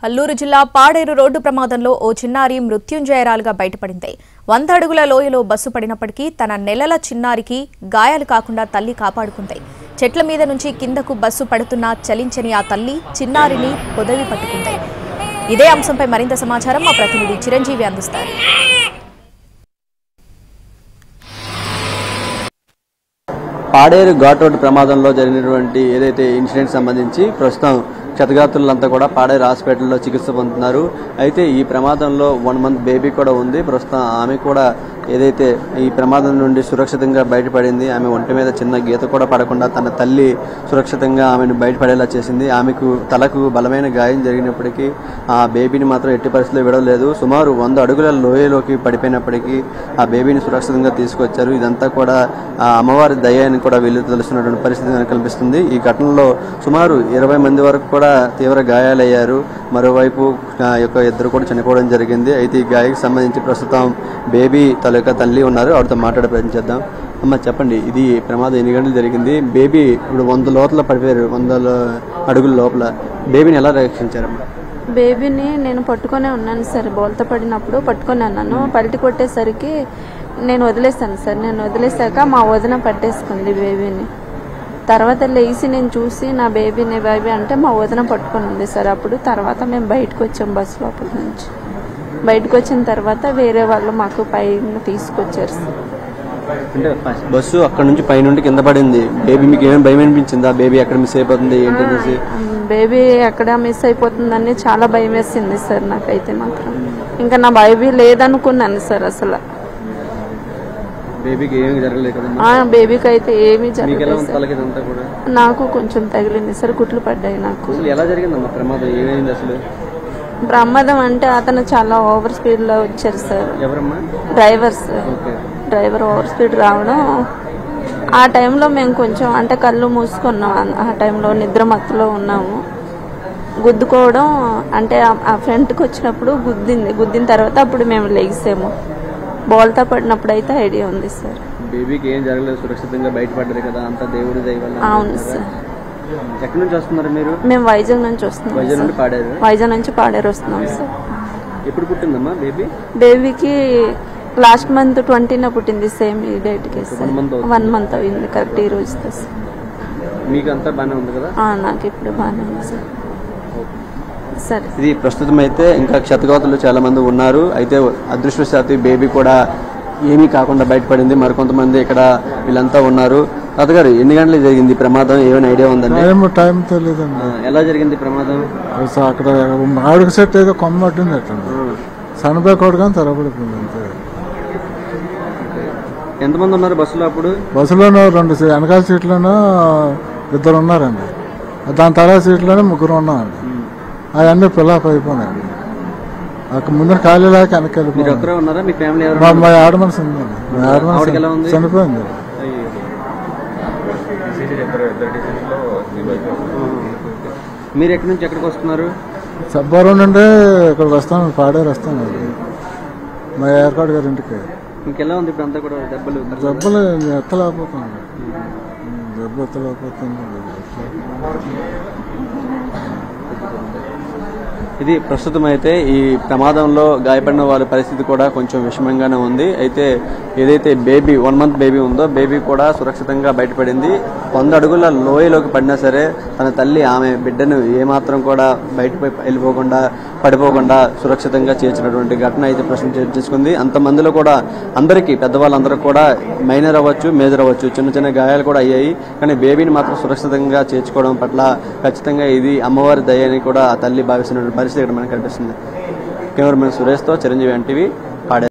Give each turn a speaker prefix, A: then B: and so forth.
A: అల్లూరు జిల్లా పాడేరు రోడ్డు ప్రమాదంలో ఓ చిన్నారి మృత్యుంజయరాలుగా బయటపడింది వంద అడుగుల లోయలో బస్సు పడినప్పటికీ తన నెలల చిన్నారికి గాయాలు కాకుండా తల్లి కాపాడుకుంది చెట్ల మీద నుంచి కిందకు బస్సు పడుతున్నా చలించని ఆ తల్లి చిన్నారిని పొదవి పట్టుకుంది ఇదే అంశంపై మరింత సమాచారం మా ప్రతినిధి చిరంజీవి అందిస్తారు
B: పాడేరు ఘాట్ రోడ్ ప్రమాదంలో జరిగినటువంటి ఏదైతే ఇన్సిడెంట్ సంబంధించి ప్రస్తుతం క్షతగాత్రులంతా కూడా పాడేరు హాస్పిటల్లో చికిత్స పొందుతున్నారు అయితే ఈ ప్రమాదంలో వన్ మంత్ బేబీ కూడా ఉంది ప్రస్తుతం ఆమె కూడా ఏదైతే ఈ ప్రమాదం నుండి సురక్షితంగా బయటపడింది ఆమె ఒంటి మీద చిన్న గీత కూడా పడకుండా తన తల్లి సురక్షితంగా ఆమెను బయటపడేలా చేసింది ఆమెకు తలకు బలమైన గాయం జరిగినప్పటికీ ఆ బేబీని మాత్రం ఎట్టి పరిస్థితుల్లో విడవలేదు సుమారు వంద అడుగుల లోయలోకి పడిపోయినప్పటికీ ఆ బేబీని సురక్షితంగా తీసుకొచ్చారు ఇదంతా కూడా ఆ అమ్మవారి దయ అని కూడా వీళ్ళు తెలుస్తున్నటువంటి పరిస్థితి మనకు కనిపిస్తుంది ఈ ఘటనలో సుమారు ఇరవై మంది వరకు కూడా తీవ్ర గాయాలయ్యారు మరోవైపు ఆ యొక్క ఇద్దరు కూడా చనిపోవడం జరిగింది అయితే ఈ గాయకి సంబంధించి ప్రస్తుతం బేబీ తల యొక్క తల్లి ఉన్నారు ఆవిడతో మాట్లాడే ప్రయత్నం చేద్దాం అమ్మ చెప్పండి ఇది ప్రమాదం ఎన్ని గంటలు జరిగింది బేబీ ఇప్పుడు వంద లోపల పడిపోయారు వందల అడుగుల లోపల బేబీని ఎలా రక్షించారమ్మా
C: బేబీని నేను పట్టుకొనే ఉన్నాను సార్ బోల్త పడినప్పుడు పట్టుకొని ఉన్నాను పల్టి కొట్టేసరికి నేను వదిలేసాను సార్ నేను వదిలేసాక మా వదిన పట్టేసుకుంది బేబీని తర్వాత లేచి నేను చూసి నా బేబీని బేబీ అంటే మా వదిన పట్టుకొని ఉంది సార్ అప్పుడు తర్వాత మేము బయటకు వచ్చాం బస్ లోపల నుంచి బయటకు వచ్చిన తర్వాత వేరే వాళ్ళు మాకు పైన తీసుకొచ్చారు సార్
B: అంటే ఫస్ట్ బస్సు అక్కడ నుంచి పైనుండి కింద పడింది బేబీ మీకు ఏమైనా భయం అనిపించిందా బేబీ ఎక్కడ మిస్ అయిపోతుంది ఏంటి అనేసి
C: బేబీ ఎక్కడ మిస్ అయిపోతుందని చాలా భయం వేసింది సార్ నాకైతే మాత్రం ఇంకా నా బేబీ లేదనుకున్నాను సార్ అసలు
B: బేబీకి ఏమి జరగలేదు కదమ్మా
C: ఆ బేబీకి అయితే ఏమీ
B: మీకు ఎలా
C: జరగలేదు
B: ఉంది
C: సార్
B: తలకి ఇదంతా కూడా
C: నాకు కొంచెం తగిలింది సార్ కుట్లు పడ్డాయి నాకు
B: అసలు ఎలా జరిగిందమ్మా ప్రమాదం ఏమైంది అసలు
C: ప్రమాదం అంటే అతను చాలా ఓవర్ స్పీడ్ లో వచ్చారు సార్
B: ఎవరమ్మా
C: driver sir
B: okay
C: driver over speed రావడం ఆ టైంలో మేము కొంచెం అంటే కళ్ళు మూసుకున్నాం ఆ- ఆ టైంలో నిద్ర మత్తులో ఉన్నాము గుద్దుకోవడం అంటే ఆ- ఆ ఫ్రంట్కి వచ్చినప్పుడు గుద్దింది గుద్దిన తర్వాత అప్పుడు మేము లెగిసాము బోల్తా పడినప్పుడు అయితే ఐడియా ఉంది సార్
B: బేబీకి ఏం జరగలేదు సురక్షితంగా బయటపడ్డారు కదా అంతా దేవుడి దయ వల్ల
C: అవును సార్
B: ఎక్కడి నుంచి వస్తున్నారు మీరు
C: మేము వైజాగ్ నుంచి వస్తున్నాం
B: వైజాగ్ నుండి
C: సార్.
B: పాడారు
C: వైజాగ్ నుంచి పాడేరు వస్తున్నాం సార్
B: ఎప్పుడు పుట్టిందమ్మా బేబీ
C: బేబీకి లాస్ట్ మంత్ ట్వంటీన పుట్టింది సేమ్ ఈ డేట్కి సార్
B: One month అవుతుంది.
C: వన్ మంత్ అయింది కరెక్ట్ ఈ రోజుతో సార్
B: మీకు అంతా బాగానే ఉంది కదా
C: ఆ, నాకు ఇప్పుడు బాగానే ఉంది సార్ సరే
B: ఇది ప్రస్తుతం అయితే ఇంకా క్షతగాతులు చాలా మంది ఉన్నారు అయితే అదృష్టవశాత్తు ఈ బేబీ కూడా ఏమీ కాకుండా బయటపడింది మరికొంతమంది ఇక్కడ వీళ్ళంతా ఉన్నారు తాతగారు ఎన్ని గంటలకు జరిగింది ఈ ప్రమాదం ఏమైనా ఐడియా ఉందండి
D: టైం టైం తెలియదండి
B: ఆ, ఎలా జరిగింది ఈ ప్రమాదం
D: అసలు అక్కడ మామిడి చెట్టు ఏదో కొమ్మ పట్టింది అట్టండి సన్నబే కొడు కానీ తరబడిపోయింది అంతే
B: ఎంతమంది ఉన్నారు బస్సులో అప్పుడు
D: బస్సులోనూ రెండు సీ- వెనకాల సీట్లోనూ ఇద్దరు ఉన్నారండి దాని తర్వాత సీట్లోనే ముగ్గురు ఉన్నామండి అవన్నీ పిల్లప్ అయిపోయినాయండి అక్కడ ముందు ఖాళీ లేక వెనక్కి
B: మీరు
D: వెళ్ళిపోయాం
B: ఒక్కరే ఉన్నారా మీ ఫ్యామిలీ ఎవరు
D: మా మా ఆడ మనసు ఉందండి మా ఆడ
B: ఆవిడకి ఎలా ఉంది?
D: మనసు చనిపోయింది
B: మీరు ఎక్కడి నుంచి ఎక్కడికి వస్తున్నారు
D: సబ్బారం నుండి ఇక్కడికి వస్తాం పాడేరు వస్తామండి మా ఏర్పాటు గారి ఇంటికి
B: మీకు ఎలా ఉంది ఇప్పుడు అంతా కూడా దెబ్బలు
D: దెబ్బలు ఎత్తలేకపోతుంది దెబ్బ ఎత్తలేకపోతుంది
B: ఇది ప్రస్తుతం అయితే ఈ ప్రమాదంలో గాయపడిన వాళ్ళ పరిస్థితి కూడా కొంచెం విషమంగానే ఉంది అయితే ఏదైతే బేబీ వన్ మంత్ బేబీ ఉందో బేబీ కూడా సురక్షితంగా బయటపడింది వంద అడుగుల లోయలోకి పడినా సరే తన తల్లి ఆమె బిడ్డను ఏమాత్రం కూడా బయటపై వెళ్ళిపోకుండా పడిపోకుండా సురక్షితంగా చేర్చినటువంటి ఘటన అయితే ప్రశ్న చర్చించుకుంది అంతమందిలో కూడా అందరికీ పెద్దవాళ్ళందరూ కూడా మైనర్ అవ్వచ్చు మేజర్ అవ్వచ్చు చిన్న చిన్న గాయాలు కూడా అయ్యాయి కానీ బేబీని మాత్రం సురక్షితంగా చేర్చుకోవడం పట్ల ఖచ్చితంగా ఇది అమ్మవారి దయ అని కూడా ఆ తల్లి భావిస్తున్న పరిస్థితి ఇక్కడ మనకు కనిపిస్తుంది కెమెరామెన్ సురేష్తో చిరంజీవి ఎన్టీవీ